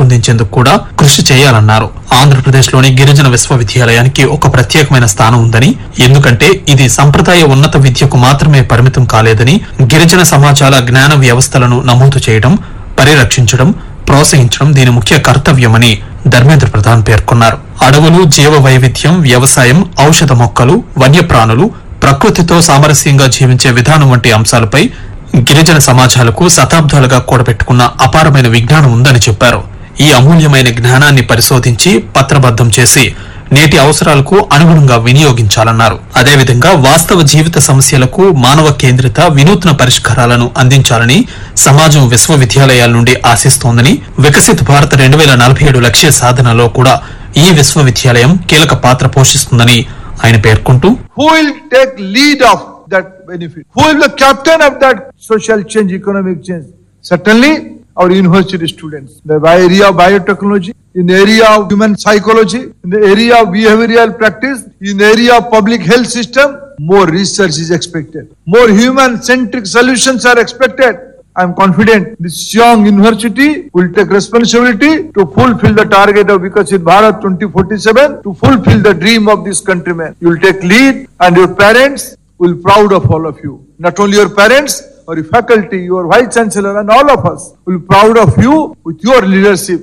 పెంపొందించేందుకు కూడా కృషి చేయాలన్నారు ఆంధ్రప్రదేశ్లోని గిరిజన విశ్వవిద్యాలయానికి ఒక ప్రత్యేకమైన స్థానం ఉందని ఎందుకంటే ఇది సంప్రదాయ ఉన్నత విద్యకు మాత్రమే పరిమితం కాలేదని గిరిజన సమాజాల జ్ఞాన వ్యవస్థలను నమోదు చేయడం పరిరక్షించడం ప్రోత్సహించడం దీని ముఖ్య కర్తవ్యమని ధర్మేంద్ర ప్రధాన్ పేర్కొన్నారు అడవులు జీవ వైవిధ్యం వ్యవసాయం ఔషధ మొక్కలు వన్యప్రాణులు ప్రకృతితో సామరస్యంగా జీవించే విధానం వంటి అంశాలపై గిరిజన సమాజాలకు శతాబ్దాలుగా కూడబెట్టుకున్న అపారమైన విజ్ఞానం ఉందని చెప్పారు ఈ అమూల్యమైన జ్ఞానాన్ని పరిశోధించి పత్రబద్దం చేసి నేటి అవసరాలకు అనుగుణంగా వినియోగించాలన్నారు అదేవిధంగా వాస్తవ జీవిత సమస్యలకు మానవ కేంద్రిత వినూత్న పరిష్కారాలను అందించాలని సమాజం విశ్వవిద్యాలయాల నుండి ఆశిస్తోందని వికసిత్ భారత్ రెండు వేల నలభై ఏడు లక్ష్య సాధనలో కూడా ఈ విశ్వవిద్యాలయం కీలక పాత్ర పోషిస్తుందని ఆయన పేర్కొంటూ Who will take lead of that benefit? Who will be the captain of that social change, economic change? Certainly, our university students. The area of biotechnology, in the area of human psychology, in the area of behavioral practice, in the area of public health system, more research is expected. More human-centric solutions are expected. I am confident this young university will take responsibility to fulfill the target of Vikasit Bharat 2047, to fulfill the dream of this countrymen. You will take lead and your parents will proud of all of you. Not only your parents, or your faculty, your vice chancellor and all of us will proud of you with your leadership.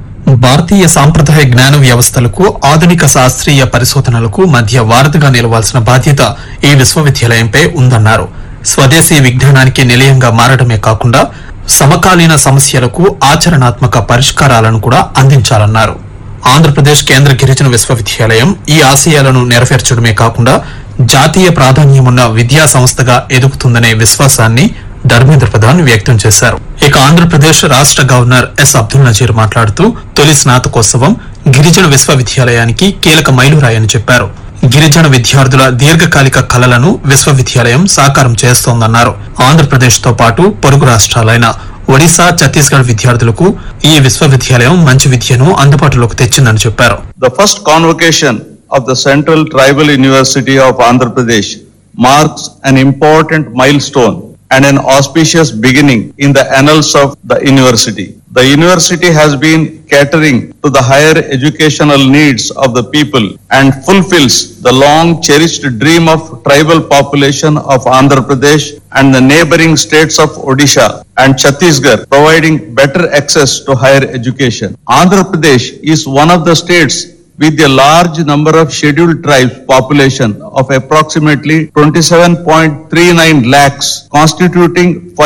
భారతీయ సాంప్రదాయ జ్ఞాన వ్యవస్థలకు ఆధునిక శాస్త్రీయ పరిశోధనలకు మధ్య వారధిగా నిలవాల్సిన బాధ్యత ఈ విశ్వవిద్యాలయంపై ఉందన్నారు స్వదేశీ విజ్ఞానానికి నిలయంగా మారడమే కాకుండా సమకాలీన సమస్యలకు ఆచరణాత్మక పరిష్కారాలను కూడా అందించాలన్నారు ఆంధ్రప్రదేశ్ కేంద్ర గిరిజన విశ్వవిద్యాలయం ఈ ఆశయాలను నెరవేర్చడమే కాకుండా జాతీయ ప్రాధాన్యమున్న విద్యా సంస్థగా ఎదుగుతుందనే విశ్వాసాన్ని ధర్మేంద్ర ప్రధాన్ వ్యక్తం చేశారు ఇక ఆంధ్రప్రదేశ్ రాష్ట్ర గవర్నర్ ఎస్ అబ్దుల్ నజీర్ మాట్లాడుతూ తొలి స్నాతకోత్సవం గిరిజన విశ్వవిద్యాలయానికి కీలక మైలురాయని చెప్పారు గిరిజన విద్యార్థుల దీర్ఘకాలిక కలలను విశ్వవిద్యాలయం సాకారం చేస్తోందన్నారు ఆంధ్రప్రదేశ్ తో పాటు పొరుగు రాష్ట్రాలైన ఒడిశా ఛత్తీస్గఢ్ విద్యార్థులకు ఈ విశ్వవిద్యాలయం మంచి విద్యను అందుబాటులోకి తెచ్చిందని చెప్పారు The first convocation of the Central Tribal University of Andhra Pradesh marks an important milestone and an auspicious beginning in the annals of the university. The university has been catering to the higher educational needs of the people and fulfills the long cherished dream of tribal population of Andhra Pradesh and the neighboring states of Odisha and Chhattisgarh, providing better access to higher education. Andhra Pradesh is one of the states with a large number of scheduled tribes population of approximately 27.39 lakhs, constituting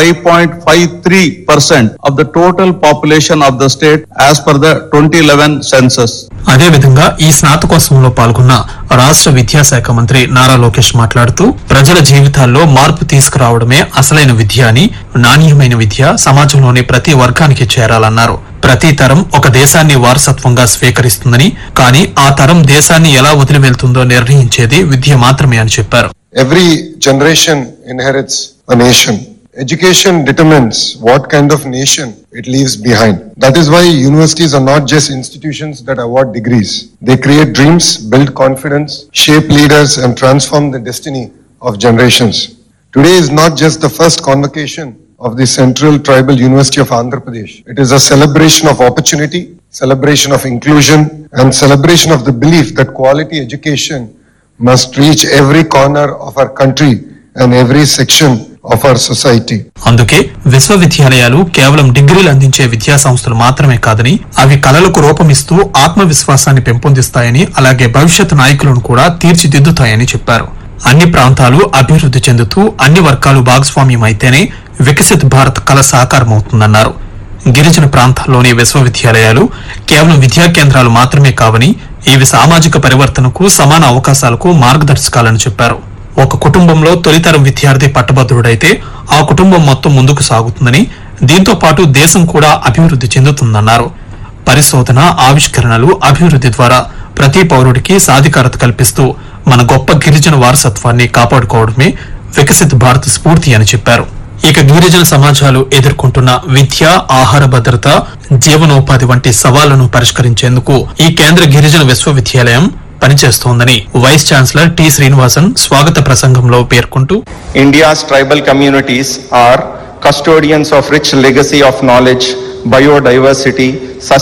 5.53 percent of the total population of the state as per the 2011 census. అదేవిధంగా ఈ స్నాతకోత్సవంలో పాల్గొన్న రాష్ట్ర విద్యాశాఖ మంత్రి నారా లోకేష్ మాట్లాడుతూ ప్రజల జీవితాల్లో మార్పు తీసుకురావడమే అసలైన విద్య అని నాణ్యమైన విద్య సమాజంలోని ప్రతి వర్గానికి చేరాలన్నారు ప్రతి తరం ఒక దేశాన్ని వారసత్వంగా స్వీకరిస్తుందని కానీ ఆ తరం దేశాన్ని ఎలా వదిలి వెళ్తుందో నిర్ణయించేది విద్య మాత్రమే అని చెప్పారు Every generation inherits a nation. Education determines what kind of nation it leaves behind. That is why universities are not just institutions that award degrees. They create dreams, build confidence, shape leaders, and transform the destiny of generations. Today is not just the first convocation of the Central Tribal University of Andhra Pradesh. It is a celebration of opportunity, celebration of inclusion, and celebration of the belief that quality education must reach every corner of our country and every section of our society. అందుకే విశ్వవిద్యాలయాలు కేవలం డిగ్రీలు అందించే విద్యా సంస్థలు మాత్రమే కాదని అవి కళలకు రూపమిస్తూ ఆత్మవిశ్వాసాన్ని పెంపొందిస్తాయని అలాగే భవిష్యత్ నాయకులను కూడా తీర్చిదిద్దుతాయని చెప్పారు అన్ని ప్రాంతాలు అభివృద్ధి చెందుతూ అన్ని వర్గాలు భాగస్వామ్యం అయితేనే వికసిత్ భారత్ కళ సాకారమవుతుందన్నారు గిరిజన ప్రాంతాల్లోని విశ్వవిద్యాలయాలు కేవలం విద్యా కేంద్రాలు మాత్రమే కావని ఇవి సామాజిక పరివర్తనకు సమాన అవకాశాలకు మార్గదర్శకాలని చెప్పారు ఒక కుటుంబంలో తొలితరం విద్యార్థి పట్టభద్రుడైతే ఆ కుటుంబం మొత్తం ముందుకు సాగుతుందని దీంతో పాటు దేశం కూడా అభివృద్ధి చెందుతుందన్నారు పరిశోధన ఆవిష్కరణలు అభివృద్ధి ద్వారా ప్రతి పౌరుడికి సాధికారత కల్పిస్తూ మన గొప్ప గిరిజన వారసత్వాన్ని కాపాడుకోవడమే వికసిత్ భారత్ స్ఫూర్తి అని చెప్పారు ఇక గిరిజన సమాజాలు ఎదుర్కొంటున్న విద్య ఆహార భద్రత జీవనోపాధి వంటి సవాళ్లను పరిష్కరించేందుకు ఈ కేంద్ర గిరిజన విశ్వవిద్యాలయం పనిచేస్తోందని వైస్ ఛాన్సలర్ టి శ్రీనివాసన్ స్వాగత ప్రసంగంలో పేర్కొంటూ India's tribal communities are custodians of rich legacy of knowledge, biodiversity,